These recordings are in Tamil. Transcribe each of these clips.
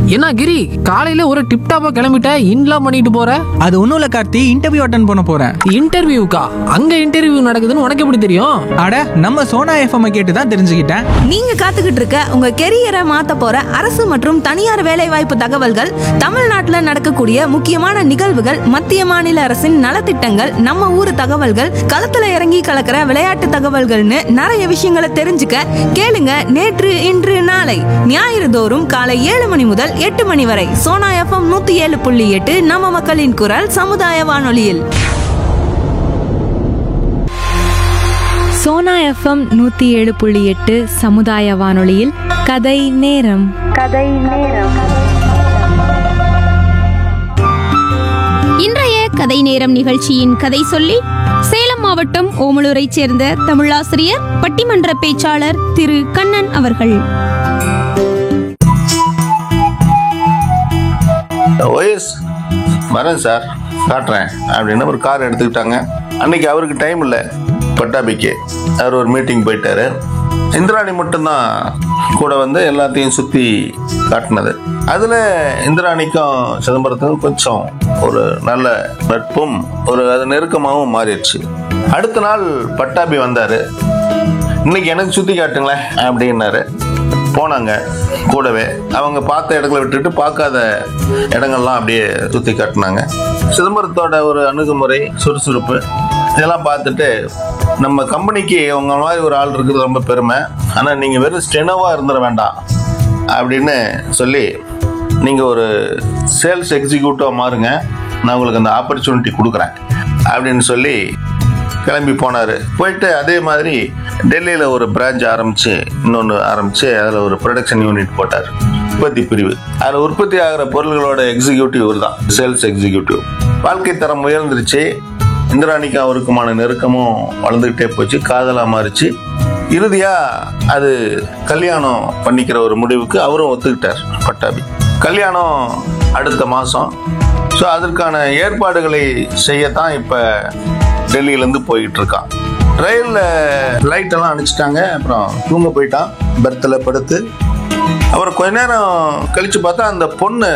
என்ன கிரி காலையில ஒரு டிப் டாப்பா கிளம்பிட்ட இன்லாம் பண்ணிட்டு போற அது ஒன்றும் இல்லை கார்த்தி இன்டர்வியூ அட்டன் பண்ண போகிறேன் இன்டர்வியூக்கா அங்க இன்டர்வியூ நடக்குதுன்னு உனக்கு எப்படி தெரியும் அட நம்ம சோனா எஃப்எம் கேட்டு தான் தெரிஞ்சுக்கிட்டேன் நீங்க காத்துக்கிட்டு இருக்க உங்க கெரியரை மாத்த போற அரசு மற்றும் தனியார் வேலைவாய்ப்பு தகவல்கள் தமிழ்நாட்டுல நடக்கக்கூடிய முக்கியமான நிகழ்வுகள் மத்திய மாநில அரசின் நலத்திட்டங்கள் நம்ம ஊர் தகவல்கள் களத்துல இறங்கி கலக்கிற விளையாட்டு தகவல்கள்னு நிறைய விஷயங்களை தெரிஞ்சுக்க கேளுங்க நேற்று இன்று நாளை ஞாயிறு தோறும் காலை ஏழு மணி முதல் எட்டு மணி வரை சோனா எஃப்எம் நூத்தி ஏழு புள்ளி எட்டு நம்ம மக்களின் குரல் சமுதாய வானொலியில் சோனா எஃப்எம் நூற்றி ஏழு புள்ளி எட்டு சமுதாய வானொலியில் கதை நேரம் இன்றைய கதை நேரம் நிகழ்ச்சியின் கதை சொல்லி சேலம் மாவட்டம் ஓமலூரைச் சேர்ந்த தமிழாசிரியர் பட்டிமன்ற பேச்சாளர் திரு கண்ணன் அவர்கள் ஓஎஸ் வரேன் சார் காட்டுறேன் அப்படின்னு ஒரு கார் எடுத்துக்கிட்டாங்க அன்னைக்கு அவருக்கு டைம் இல்லை பட்டாபிக்கு அவர் ஒரு மீட்டிங் போயிட்டாரு இந்திராணி மட்டும்தான் கூட வந்து எல்லாத்தையும் சுற்றி காட்டினது அதில் இந்திராணிக்கும் சிதம்பரத்துக்கும் கொஞ்சம் ஒரு நல்ல நட்பும் ஒரு அது நெருக்கமாகவும் மாறிடுச்சு அடுத்த நாள் பட்டாபி வந்தார் இன்னைக்கு எனக்கு சுற்றி காட்டுங்களேன் அப்படின்னாரு போனாங்க கூடவே அவங்க பார்த்த இடங்களை விட்டுட்டு பார்க்காத இடங்கள்லாம் அப்படியே சுற்றி காட்டினாங்க சிதம்பரத்தோட ஒரு அணுகுமுறை சுறுசுறுப்பு இதெல்லாம் பார்த்துட்டு நம்ம கம்பெனிக்கு உங்க மாதிரி ஒரு ஆள் இருக்கிறது ரொம்ப பெருமை ஆனால் நீங்கள் வெறும் ஸ்டெனோவாக இருந்துட வேண்டாம் அப்படின்னு சொல்லி நீங்கள் ஒரு சேல்ஸ் எக்ஸிக்யூட்டிவாக மாறுங்க நான் உங்களுக்கு அந்த ஆப்பர்ச்சுனிட்டி கொடுக்குறேன் அப்படின்னு சொல்லி கிளம்பி போனார் போயிட்டு அதே மாதிரி டெல்லியில் ஒரு பிரான்ச் ஆரம்பித்து இன்னொன்று ஆரம்பித்து அதில் ஒரு ப்ரொடக்ஷன் யூனிட் போட்டார் உற்பத்தி பிரிவு அதில் உற்பத்தி ஆகிற பொருள்களோட எக்ஸிக்யூட்டிவ் இவர் தான் சேல்ஸ் எக்ஸிக்யூட்டிவ் வாழ்க்கை தரம் உயர்ந்துருச்சு இந்திராணிக்கும் அவருக்குமான நெருக்கமும் வளர்ந்துக்கிட்டே போச்சு காதலாக மாறிச்சு இறுதியாக அது கல்யாணம் பண்ணிக்கிற ஒரு முடிவுக்கு அவரும் ஒத்துக்கிட்டார் பட்டாபி கல்யாணம் அடுத்த மாதம் ஸோ அதற்கான ஏற்பாடுகளை செய்யத்தான் இப்போ டெல்லியிலேருந்து போய்கிட்டு இருக்கான் ரயிலில் லைட்டெல்லாம் அணைச்சிட்டாங்க அப்புறம் தூங்க போயிட்டான் பெர்த்தில் படுத்து அப்புறம் கொஞ்ச நேரம் கழித்து பார்த்தா அந்த பொண்ணு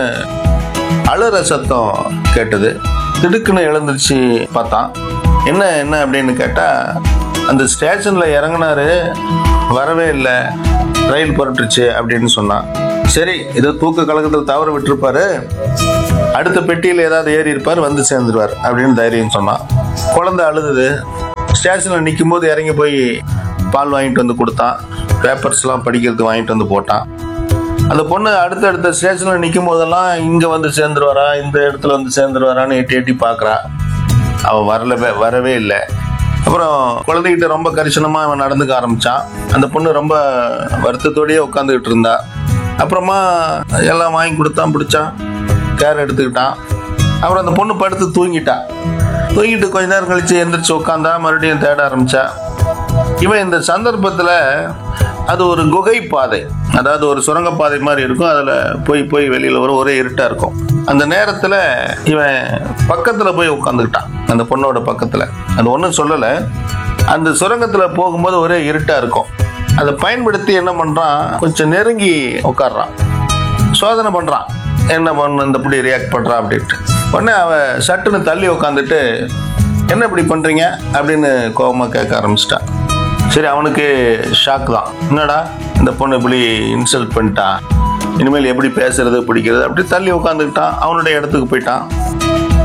அழுற சத்தம் கேட்டது திடுக்குன்னு எழுந்துருச்சு பார்த்தான் என்ன என்ன அப்படின்னு கேட்டால் அந்த ஸ்டேஷனில் இறங்குனாரு வரவே இல்லை ரயில் புரட்டுச்சு அப்படின்னு சொன்னான் சரி ஏதோ தூக்க கலக்கத்தில் தவற விட்டுருப்பாரு அடுத்த பெட்டியில் ஏதாவது ஏறி இருப்பார் வந்து சேர்ந்துருவார் அப்படின்னு தைரியம் சொன்னான் குழந்தை அழுதுது ஸ்டேஷனில் நிற்கும் போது இறங்கி போய் பால் வாங்கிட்டு வந்து கொடுத்தான் பேப்பர்ஸ்லாம் படிக்கிறதுக்கு வாங்கிட்டு வந்து போட்டான் அந்த பொண்ணு அடுத்தடுத்த ஸ்டேஷனில் நிற்கும் போதெல்லாம் இங்கே வந்து சேர்ந்துருவாரா இந்த இடத்துல வந்து சேர்ந்துருவாரான்னு எட்டி எட்டி பார்க்குறா அவன் வரலவே வரவே இல்லை அப்புறம் குழந்தைகிட்ட ரொம்ப கரிசனமாக அவன் நடந்துக்க ஆரம்பித்தான் அந்த பொண்ணு ரொம்ப வருத்தத்தோடயே உட்காந்துக்கிட்டு இருந்தா அப்புறமா எல்லாம் வாங்கி கொடுத்தான் பிடிச்சான் கேர் எடுத்துக்கிட்டான் அப்புறம் அந்த பொண்ணு படுத்து தூங்கிட்டா தூங்கிட்டு கொஞ்ச நேரம் கழிச்சு எந்திரிச்சு உட்காந்தா மறுபடியும் தேட ஆரம்பிச்சா இவன் இந்த சந்தர்ப்பத்தில் அது ஒரு குகை பாதை அதாவது ஒரு சுரங்கப்பாதை மாதிரி இருக்கும் அதில் போய் போய் வெளியில் வரும் ஒரே இருட்டாக இருக்கும் அந்த நேரத்தில் இவன் பக்கத்தில் போய் உட்காந்துக்கிட்டான் அந்த பொண்ணோட பக்கத்தில் அது ஒன்றும் சொல்லலை அந்த சுரங்கத்தில் போகும்போது ஒரே இருட்டாக இருக்கும் அதை பயன்படுத்தி என்ன பண்ணுறான் கொஞ்சம் நெருங்கி உட்கார்றான் சோதனை பண்ணுறான் என்ன பண்ண இந்த இப்படி ரியாக்ட் பண்ணுறான் அப்படின்ட்டு உடனே அவன் சட்டுன்னு தள்ளி உட்காந்துட்டு என்ன இப்படி பண்ணுறீங்க அப்படின்னு கோபமாக கேட்க ஆரம்பிச்சிட்டான் சரி அவனுக்கு ஷாக் தான் என்னடா இந்த பொண்ணு இப்படி இன்சல்ட் பண்ணிட்டான் இனிமேல் எப்படி பேசுறது பிடிக்கிறது அப்படி தள்ளி உட்காந்துக்கிட்டான் அவனுடைய இடத்துக்கு போயிட்டான்